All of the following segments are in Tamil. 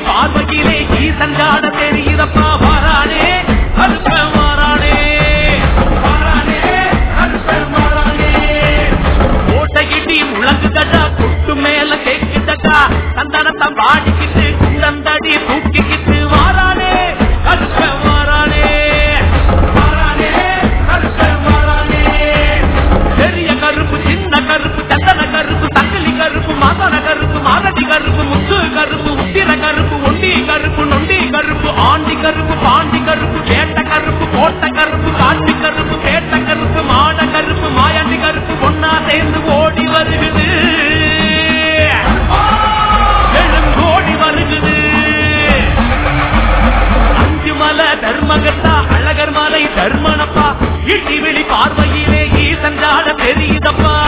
பார்வையிலே ஈசன் ஜாட தெரியுதப்பா வாரானே அருப்ப மாறானே வாரானே அருப்ப மாறானே கோட்டையிட்டி முழங்குதடா கொட்டு மேல கேக்குதடா சந்தனத்தம் பாடிக்கிட்டு குண்டந்தடி தூக்கிக்கிட்டு வாரானே அருப்ப மாறானே வாரானே அருப்ப மாறானே பெரிய கருப்பு சின்ன கருப்பு சந்தன கருப்பு தக்கலி கருப்பு மாதன கருப்பு மாதடி கருப்பு முத்து கருப்பு உத்திர கருப்பு ஒண்டி கருப்பு நொண்டி கருப்பு ஆண்டி கருப்பு பாண்டி கருப்பு கேட்ட கருப்பு கோட்ட கருப்பு காட்டி கருப்பு கேட்ட கருப்பு மாட கருப்பு மாயாண்டி கருப்பு ஒன்னா சேர்ந்து ஓடி வருகுது எழுங்கோடி வருகுது அஞ்சு மலை தர்மகத்தா அழகர் மலை தர்மனப்பா இட்டி வெளி பார்வையிலே ஈசன் ஜாட தெரியுதப்பா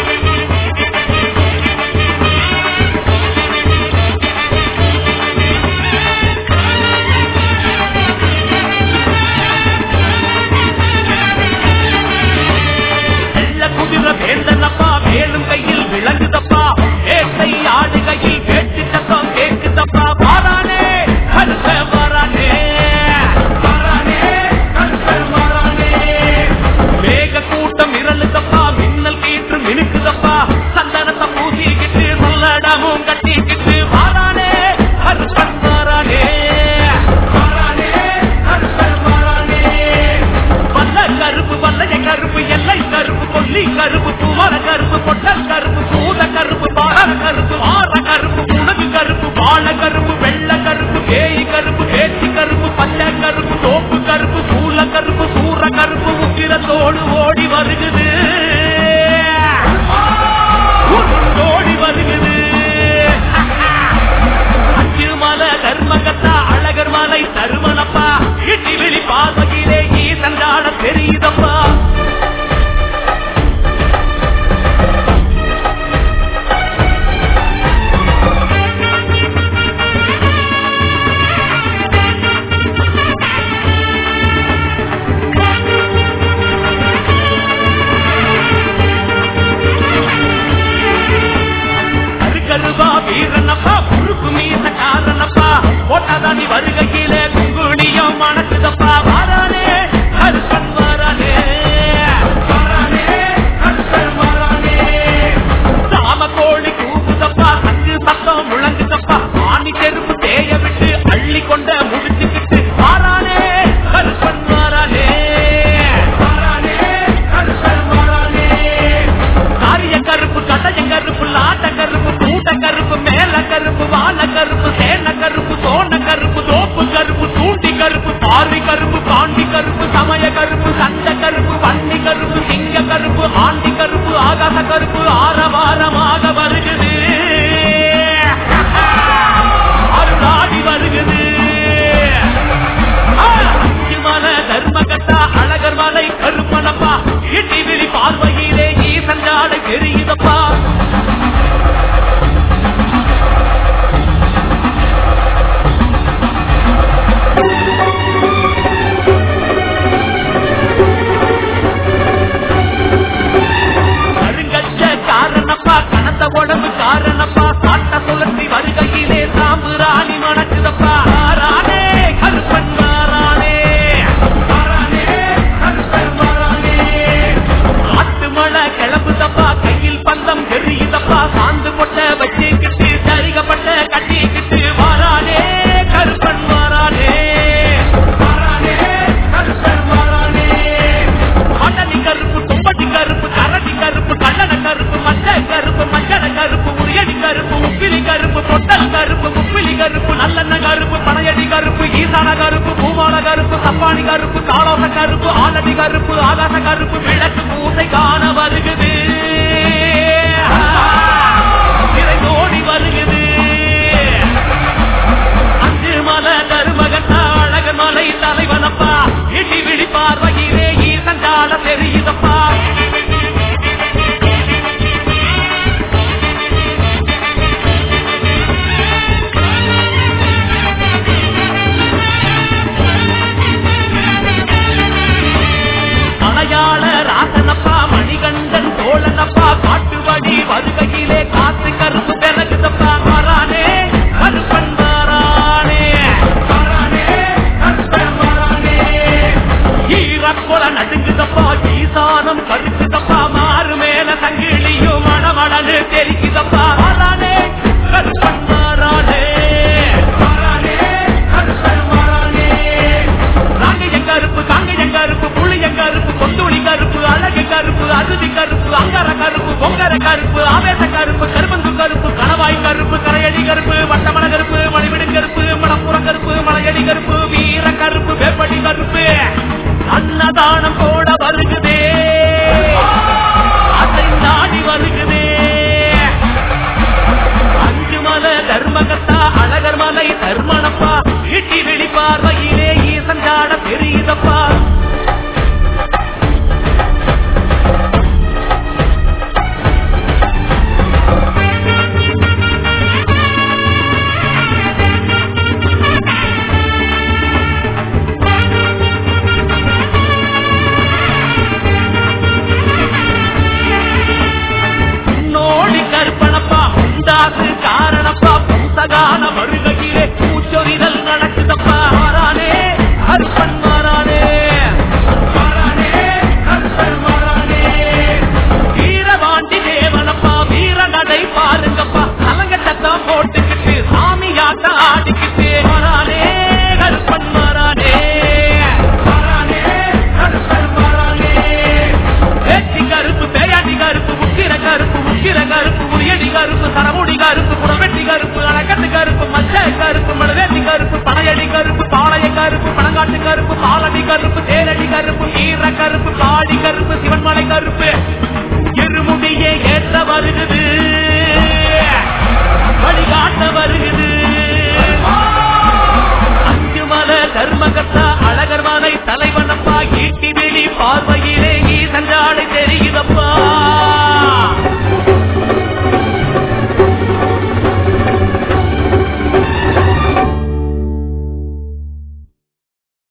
வெள்ள குதிரை வேந்தனப்பா வேலும் கையில் விளங்குதப்பா வேட்டை ஆடு கையில் வேட்டு சத்தம் கேக்குதப்பா வாரானே கருப்ப வாரானே வாரானே கருப்ப வாரானே மேக கூட்டம் இரளுதப்பா மின்னல் கீற்று மினுக்குதப்பா சந்தனத்தை பூசிக்கிட்டு சொல்லடமும் கட்டிக்கிட்டு வாரானே கருப்பன் வாரானே வாரானே கருப்பன் வாரானே வல்ல கருப்பு வல்லைய கருப்பு எல்லை கருப்பு கொல்லி கருப்பு துவர கருப்பு பொட்டல் கருப்பு சூத கருப்பு பார கருப்பு ஆற கருப்பு உணவு கருப்பு வாழ கருப்பு வெள்ள கருப்பு கேய் கருப்பு கேட்டி கருப்பு பச்சை கருப்பு தோப்பு கருப்பு சூல கருப்பு சூற கருப்பு உக்கிரத்தோடு ஓடி வருகுது ஓடி வருகுது அஞ்சு மலை தர்மகத்தா அழகர் மலை தருமனப்பா இட்டி வெளி பார்வையிலே ஈசன் ஜாட தெரியுதப்பா கருகருவா வீரனப்பா குறுக்கு மீச காரணப்பா போட்டாதானி வருகையிலே குங்குளியம் மணக்குதப்பா வாரானே கருப்பன் வாரானே வாரானே கருப்பன் வாரானே சாம கோழி கூவுதப்பா சங்கு சத்தம் முழங்குதப்பா ஆணி செருப்பு தேய விட்டு அள்ளி கொண்ட முடிச்சுக்கிட்டு வாரானே கருப்பன் வாரானே வாரானே கருப்பன் வாரானே காரிய கருப்பு கடைய கருப்பு லாட்ட கருப்பு கூட்ட கருப்பு மேல கருப்பு வாழ கருப்பு சேன கருப்பு சோன கருப்பு தோப்பு கருப்பு தூண்டி கருப்பு பார்வை கருப்பு பாண்டி கருப்பு சமய கருப்பு சந்த கருப்பு வண்டி கருப்பு சிங்க கருப்பு ஆண்டி கருப்பு ஆகாச கருப்பு ஆரவாரமாக வருகுது அருளாடி வருகுது அஞ்சு மலை தர்மகத்தா அழகர் மலை கருப்பனப்பா இட்டி விழி பார்வையிலே ஈசன் ஜாடை தெரியுதப்பா கருங்கச்ச காரணப்பா கனத்த உடம்பு காரணப்பா காட்ட சுழற்றி வருகையிலே சாம்பு ராணி மணக்குதப்பா மாறானே கருப்பன் மாறானே மாறானே கருப்பன் மாறானே காட்டு மழை கிளம்புதப்பா கையில் பந்தம் எரியுதப்பா சாந்து பொட்ட வச்சுக்கிட்டு சரிகப்பட்ட கட்டிக்கிட்டு வாரானே கருப்பன் மாறானே மாறானே கருப்பன் மாறானே மண்டலி கருப்பு தும்பட்டி கருப்பு கரடி கருப்பு கல்லண கருப்பு மஞ்ச கருப்பு மஞ்சள கருப்பு உரியடி கருப்பு உப்பிலி கருப்பு பொட்டல் கருப்பு முப்பிலி கருப்பு நல்லெண்ண கருப்பு பனையடி கருப்பு ஈசான கருப்பு பூமால கருப்பு சப்பானி கருப்பு காலோச கருப்பு ஆலடி கருப்பு ஆகாச கருப்பு விளக்கு பூசை காண வருகுது இறை ஓடி வருகுது அஞ்சு மலை தருமகத்தா அழகர் மலை தலைவனப்பா இடி விழி பார்வையிலே ஈசன் ஜாட தெரியுதப்பா மலையாள ராசனப்பா மணிகண்டன் தோழ காட்டு கருப்பு பாலடி கருப்பு தேரடி கருப்பு வீர கருப்பு காடி கருப்பு சிவன்மலை கருப்பு